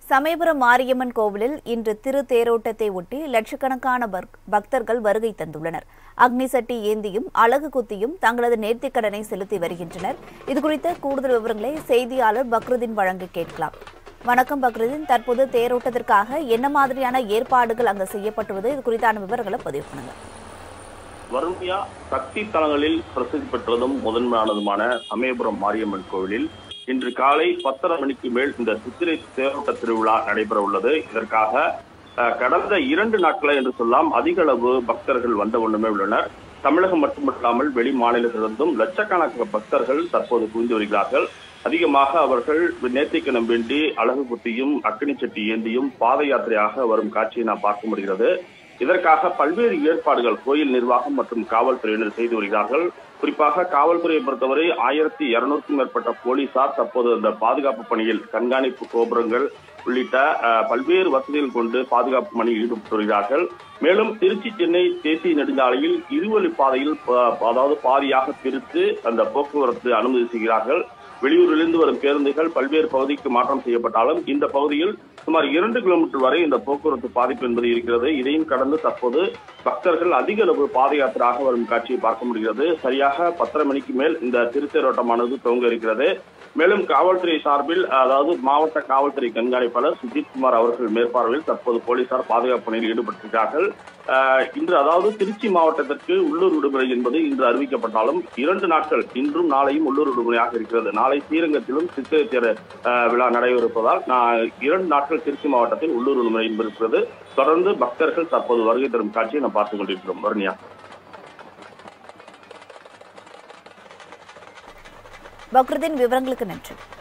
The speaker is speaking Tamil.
சமயபுரம் மாரியம்மன் கோவிலில் இன்று திரு தேரோட்டத்தை ஒட்டி லட்சக்கணக்கான பக்- பக்தர்கள் வருகை தந்துள்ளனர் அக்னி சட்டி ஏந்தியும் அழகு குத்தியும் தங்களது நேர்த்திக்கடனை செலுத்தி வருகின்றனர் இதுகுறித்த கூடுதல் விவரங்களை செய்தியாளர் பக்ருதீன் வழங்க கேட்கலாம் வணக்கம் பக்ருதீன் தற்போது தேரோட்டத்திற்காக என்ன மாதிரியான ஏற்பாடுகள் அங்கு செய்யப்பட்டுள்ளது இது குறித்தான விவரங்களை பதிவு பண்ணுங்க வறுமையா சக்தி தலங்களில் பிரசித்தி பெற்றதும் முதன்மையானதுமான சமயபுரம் மாரியம்மன் கோவிலில் இன்று காலை பத்தரை மணிக்கு மேல் இந்த சித்திரை தேரோட்ட திருவிழா நடைபெற உள்ளது இதற்காக அஹ், கடந்த இரண்டு நாட்களை என்று சொல்லலாம் அதிக அளவு பக்தர்கள் வந்த வண்ணமே உள்ளனர் தமிழகம் மட்டுமல்லாமல் வெளி மாநிலத்திலிருந்தும் லட்சக்கணக்கான பக்தர்கள் தற்போது குவிந்து வருகிறார்கள் அதிகமாக அவர்கள் நேர்த்திக்கணம் வேண்டி அழகு குத்தியும் அக்கினி சட்டி ஏந்தியும் பாத யாத்திரையாக வரும் காட்சியை நாம் பார்க்க முடிகிறது இதற்காக பல்வேறு ஏற்பாடுகள் கோயில் நிர்வாகம் மற்றும் காவல்துறையினர் செய்து வருகிறார்கள் குறிப்பாக காவல்துறையை பொறுத்தவரை ஆயிரத்தி இருநூறுக்கும் மேற்பட்ட போலீசார் தற்போது இந்த பாதுகாப்பு பணியில் கண்காணிப்பு கோபுரங்கள் உள்ளிட்ட அஹ், பல்வேறு வசதிகள் கொண்டு பாதுகாப்பு பணியில் ஈடுபட்டு வருகிறார்கள் மேலும் திருச்சி சென்னை தேசிய நெடுஞ்சாலையில் இருவழி பாதையில் ப- அதாவது பாதியாக பிரித்து அந்த போக்குவரத்து அனுமதி செய்கிறார்கள் வெளியூரிலிருந்து வரும் பேருந்துகள் பல்வேறு பகுதிக்கு மாற்றம் செய்யப்பட்டாலும் இந்த பகுதியில் சுமார் இரண்டு கிலோமீட்டர் வரை இந்த போக்குவரத்து பாதிப்பு என்பது இருக்கிறது இதையும் கடந்து தற்போது பக்தர்கள் அதிக அளவு பாத யாத்திராக வரும் காட்சியை பார்க்க முடிகிறது சரியாக பத்தரை மணிக்கு மேல் இந்த திருத்தேரோட்டமானது துவங்க இருக்கிறது மேலும் காவல்துறை சார்பில் அதாவது மாவட்ட காவல்துறை கண்காணிப்பாளர் சுஜித் குமார் அவர்கள் மேற்பார்வையில் தற்போது போலீசார் பாதுகாப்பு பணியில் ஈடுபட்டிருக்கிறார்கள் ஆஹ், இன்று அதாவது திருச்சி மாவட்டத்திற்கு உள்ளூர் விடுமுறை என்பது இன்று அறிவிக்கப்பட்டாலும் இரண்டு நாட்கள் இன்றும் நாளையும் உள்ளூர் விடுமுறையாக இருக்கிறது நாளை ஸ்ரீரங்கத்திலும் சித்திரை தேர் ஆஹ், விழா நடைபெறுவதால் நான் இரண்டு நாட்கள் திருச்சி மாவட்டத்தில் உள்ளூர் விடுமுறை என்பது இருக்கிறது தொடர்ந்து பக்தர்கள் தற்போது வருகை தரும் காட்சியை நாம் பார்த்துக் கொண்டிருக்கிறோம் வர்ணியா பக்ருதீன் விவரங்களுக்கு நன்றி